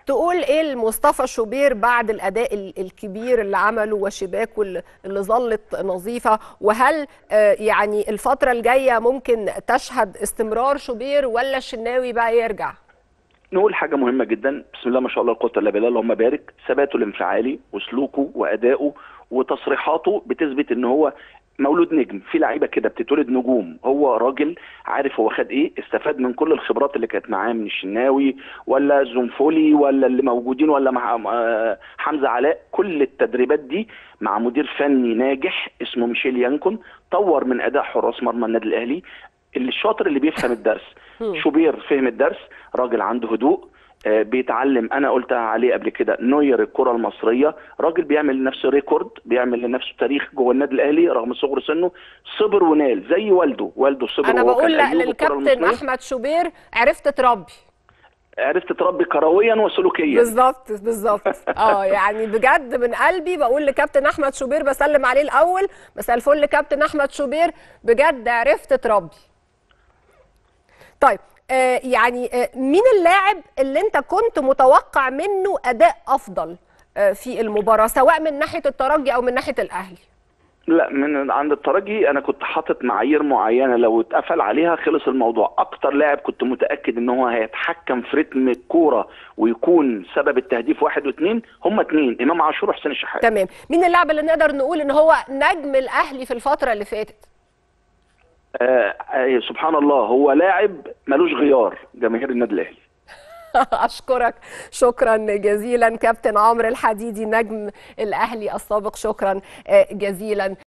تقول ايه لمصطفى شوبير بعد الاداء ال- الكبير اللي عمله وشباكه اللي اللي ظلت نظيفه وهل آه، يعني الفتره الجايه ممكن تشهد استمرار شوبير ولا الشناوي بقى يرجع نقول حاجة مهمة جدا بسم الله ما شاء الله لا قوة إلا بالله اللهم بارك ثباته الانفعالي وسلوكه وأدائه وتصريحاته بتثبت إن هو مولود نجم في لعيبة كده بتتولد نجوم هو راجل عارف هو خد إيه استفاد من كل الخبرات اللي كانت معاه من الشناوي ولا زنفولي ولا اللي موجودين ولا مع آه، حمزة علاء كل التدريبات دي مع مدير فني ناجح اسمه ميشيل يانكون طور من أداء حراس مرمى النادي الأهلي اللي الشاطر اللي بيفهم الدرس شوبير فهم الدرس راجل عنده هدوء آه، بيتعلم انا قلتها عليه قبل كده نوير الكره المصريه راجل بيعمل لنفسه ريكورد بيعمل لنفسه تاريخ جوه النادي الاهلي رغم صغر سنه صبر ونال زي والده والده صبر انا وهو كان بقول لا أيوب الكرة للكابتن المصرية. احمد شوبير عرفت تربي عرفت تربي كرويا وسلوكيا بالظبط بالظبط اه يعني بجد من قلبي بقول لكابتن احمد شوبير بسلم عليه الاول مساء الفل لكابتن احمد شوبير بجد عرفت تربي طيب آه يعني آه مين اللاعب اللي انت كنت متوقع منه اداء افضل آه في المباراه سواء من ناحيه الترجي او من ناحيه الاهلي لا من عند الترجي انا كنت حاطط معايير معينه لو اتقفل عليها خلص الموضوع اكتر لاعب كنت متاكد ان هو هيتحكم في رتم الكوره ويكون سبب التهديف واحد واثنين هم اثنين امام عاشور وحسين الشحات تمام مين اللاعب اللي نقدر نقول ان هو نجم الاهلي في الفتره اللي فاتت آه آه سبحان الله هو لاعب ملوش غيار جماهير النادي الاهلي اشكرك شكرا جزيلا كابتن عمرو الحديدي نجم الاهلي السابق شكرا آه، جزيلا